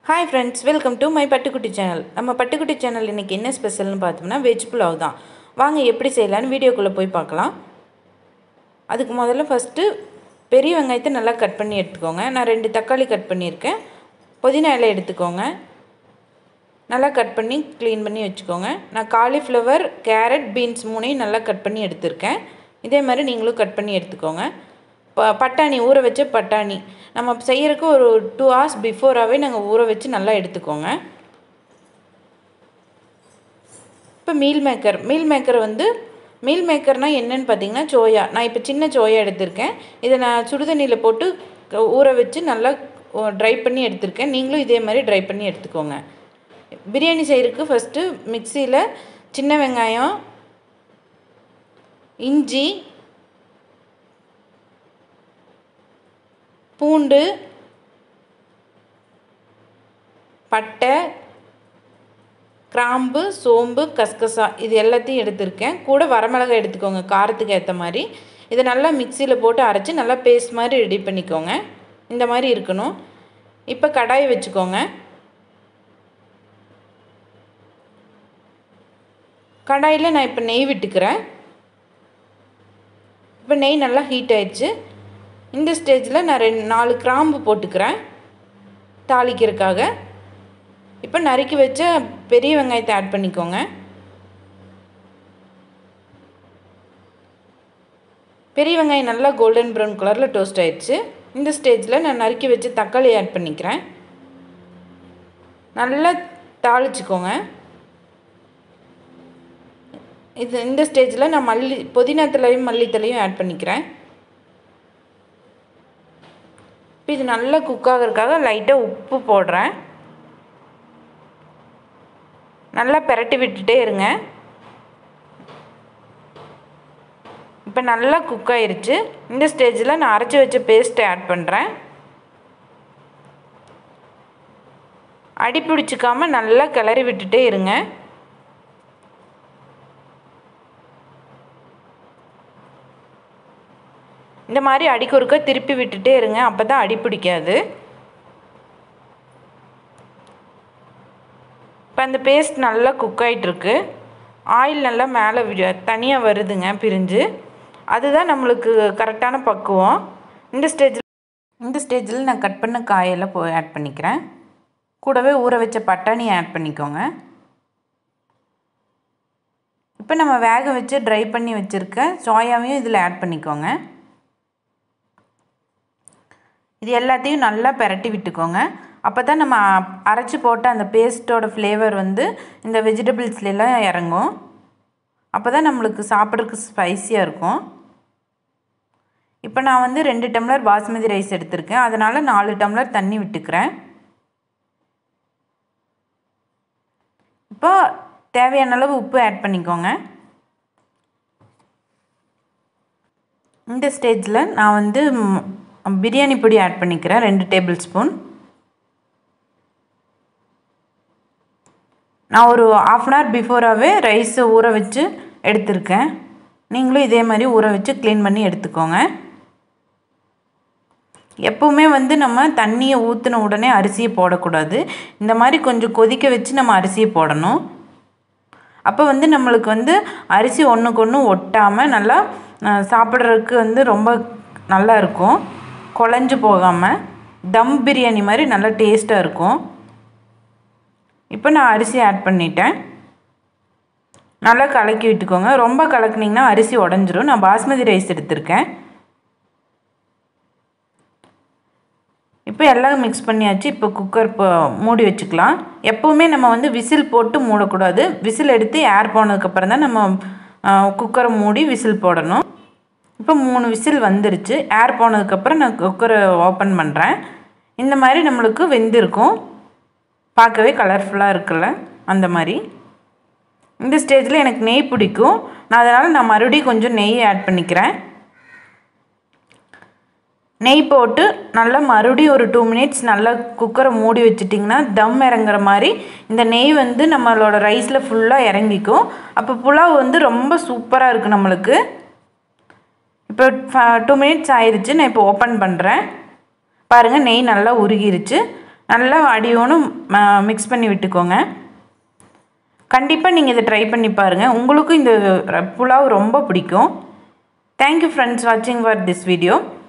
hi friends welcome to my பட்டுக்குட்டி channel நம்ம பட்டுக்குட்டி சேனல் இன்றைக்கி என்ன ஸ்பெஷல்னு பார்த்தோம்னா வெஜ் புலாவ் தான் வாங்க எப்படி செய்யலான்னு வீடியோக்குள்ளே போய் பார்க்கலாம் அதுக்கு முதல்ல ஃபஸ்ட்டு பெரிய வெங்காயத்தை நல்லா கட் பண்ணி எடுத்துக்கோங்க நான் ரெண்டு தக்காளி கட் பண்ணியிருக்கேன் புதினா இலை எடுத்துக்கோங்க நல்லா கட் பண்ணி க்ளீன் பண்ணி வச்சுக்கோங்க நான் காலிஃப்ளவர் கேரட் பீன்ஸ் மூணையும் நல்லா கட் பண்ணி எடுத்திருக்கேன் இதே மாதிரி நீங்களும் கட் பண்ணி எடுத்துக்கோங்க ப பட்டாணி ஊற வச்ச பட்டாணி நம்ம செய்கிறதுக்கு ஒரு டூ ஹவர்ஸ் பிஃபோராகவே நாங்கள் ஊற வச்சு நல்லா எடுத்துக்கோங்க இப்போ மீல் மேக்கர் மீல் மேக்கர் வந்து மீல் மேக்கர்னால் என்னென்னு பார்த்தீங்கன்னா சோயா நான் இப்போ சின்ன சோயா எடுத்திருக்கேன் இதை நான் சுடுதண்ணியில் போட்டு ஊற வச்சு நல்லா ட்ரை பண்ணி எடுத்திருக்கேன் நீங்களும் இதே மாதிரி ட்ரை பண்ணி எடுத்துக்கோங்க பிரியாணி செய்கிறதுக்கு ஃபஸ்ட்டு மிக்சியில் சின்ன வெங்காயம் இஞ்சி பூண்டு பட்டை கிராம்பு சோம்பு கசகசா இது எல்லாத்தையும் எடுத்திருக்கேன் கூட வரமிளகாய் எடுத்துக்கோங்க காரத்துக்கு ஏற்ற மாதிரி இதை நல்லா மிக்சியில் போட்டு அரைச்சி நல்லா பேஸ்ட் மாதிரி ரெடி பண்ணிக்கோங்க இந்த மாதிரி இருக்கணும் இப்போ கடாய் வச்சுக்கோங்க கடாயில் நான் இப்போ நெய் விட்டுக்கிறேன் இப்போ நெய் நல்லா ஹீட் ஆயிடுச்சு இந்த ஸ்டேஜில் நான் ரெண்டு நாலு கிராம்பு போட்டுக்கிறேன் தாளிக்கிறதுக்காக இப்போ நறுக்கி வச்ச பெரிய வெங்காயத்தை ஆட் பண்ணிக்கோங்க பெரிய வெங்காயம் நல்லா கோல்டன் ப்ரௌன் கலரில் டோஸ்ட் ஆயிடுச்சு இந்த ஸ்டேஜில் நான் நறுக்கி வச்சு தக்காளி ஆட் பண்ணிக்கிறேன் நல்லா தாளிச்சுக்கோங்க இது இந்த ஸ்டேஜில் நான் மல்லி புதினா தலையும் மல்லித்தலையும் ஆட் பண்ணிக்கிறேன் இப்போ இது நல்லா குக் ஆகிறதுக்காக லைட்டாக உப்பு போடுறேன் நல்லா பெரட்டி விட்டுட்டே இருங்க இப்போ நல்லா குக் ஆயிருச்சு இந்த ஸ்டேஜில் நான் அரைச்சி வச்ச பேஸ்ட்டை ஆட் பண்ணுறேன் அடி பிடிச்சிக்காம நல்லா கிளறி விட்டுட்டே இருங்க இந்த மாதிரி அடிக்கொருக்க திருப்பி விட்டுட்டே இருங்க அப்போ தான் அடி பிடிக்காது இப்போ அந்த பேஸ்ட் நல்லா குக் ஆகிட்டுருக்கு ஆயில் நல்லா மேலே தனியாக வருதுங்க பிரிஞ்சு அதுதான் நம்மளுக்கு கரெக்டான பக்குவம் இந்த ஸ்டேஜில் இந்த ஸ்டேஜில் நான் கட் பண்ண காயெல்லாம் போய் ஆட் பண்ணிக்கிறேன் கூடவே ஊற வச்ச பட்டாணி ஆட் பண்ணிக்கோங்க இப்போ நம்ம வேக வச்சு ட்ரை பண்ணி வச்சுருக்க சோயாவையும் இதில் ஆட் பண்ணிக்கோங்க இது எல்லாத்தையும் நல்லா பெரட்டி விட்டுக்கோங்க அப்போ தான் நம்ம அரைச்சி போட்ட அந்த பேஸ்ட்டோட ஃப்ளேவர் வந்து இந்த வெஜிடபிள்ஸ்லாம் இறங்கும் அப்போ தான் நம்மளுக்கு சாப்பிட்றதுக்கு ஸ்பைஸியாக இருக்கும் இப்போ நான் வந்து ரெண்டு டம்ளர் பாஸ்மதி ரைஸ் எடுத்திருக்கேன் அதனால் நாலு டம்ளர் தண்ணி விட்டுக்கிறேன் இப்போ தேவையான அளவு உப்பு ஆட் பண்ணிக்கோங்க இந்த ஸ்டேஜில் நான் வந்து பிரியாணி பொடி ஆட் பண்ணிக்கிறேன் ரெண்டு டேபிள் ஸ்பூன் நான் ஒரு ஆஃப் அன் ஹவர் பிஃபோராகவே ரைஸை ஊற வச்சு எடுத்திருக்கேன் நீங்களும் இதே மாதிரி ஊற வச்சு க்ளீன் பண்ணி எடுத்துக்கோங்க எப்போவுமே வந்து நம்ம தண்ணியை ஊற்றின உடனே அரிசியை போடக்கூடாது இந்த மாதிரி கொஞ்சம் கொதிக்க வச்சு நம்ம அரிசியை போடணும் அப்போ வந்து நம்மளுக்கு வந்து அரிசி ஒன்றுக்கு ஒன்று ஒட்டாமல் நல்லா சாப்பிட்றதுக்கு வந்து ரொம்ப நல்லா இருக்கும் குழஞ்சி போகாமல் தம் பிரியாணி மாதிரி நல்லா டேஸ்ட்டாக இருக்கும் இப்போ நான் அரிசி ஆட் பண்ணிட்டேன் நல்லா கலக்கி விட்டுக்கோங்க ரொம்ப கலக்குனிங்கன்னா அரிசி உடஞ்சிரும் நான் பாஸ்மதி ரைஸ் எடுத்திருக்கேன் இப்போ எல்லாம் மிக்ஸ் பண்ணியாச்சு இப்போ குக்கர் இப்போ மூடி வச்சுக்கலாம் எப்போவுமே நம்ம வந்து விசில் போட்டு மூடக்கூடாது விசில் எடுத்து ஏர் போனதுக்கப்புறம் தான் நம்ம குக்கரை மூடி விசில் போடணும் இப்போ மூணு விசில் வந்துருச்சு ஏர் போனதுக்கப்புறம் நான் குக்கரை ஓப்பன் பண்ணுறேன் இந்த மாதிரி நம்மளுக்கு வெந்திருக்கும் பார்க்கவே கலர்ஃபுல்லாக இருக்குல்ல அந்த மாதிரி இந்த ஸ்டேஜில் எனக்கு நெய் பிடிக்கும் நான் அதனால் நான் மறுபடியும் கொஞ்சம் நெய் ஆட் பண்ணிக்கிறேன் நெய் போட்டு நல்லா மறுபடியும் ஒரு டூ மினிட்ஸ் நல்லா குக்கரை மூடி வச்சிட்டிங்கன்னா தம் இறங்குற மாதிரி இந்த நெய் வந்து நம்மளோட ரைஸில் ஃபுல்லாக இறங்கிக்கும் அப்போ புலாவ் வந்து ரொம்ப சூப்பராக இருக்குது நம்மளுக்கு இப்போ டூ மினிட்ஸ் ஆயிடுச்சு நான் இப்போ ஓப்பன் பண்ணுறேன் பாருங்கள் நெய் நல்லா உருகிருச்சு நல்லா அடியோனும் மிக்ஸ் பண்ணி விட்டுக்கோங்க கண்டிப்பாக நீங்கள் இதை ட்ரை பண்ணி பாருங்கள் உங்களுக்கும் இந்த புலாவ் ரொம்ப பிடிக்கும் தேங்க்யூ ஃப்ரெண்ட்ஸ் வாட்சிங் ஃபார் திஸ் வீடியோ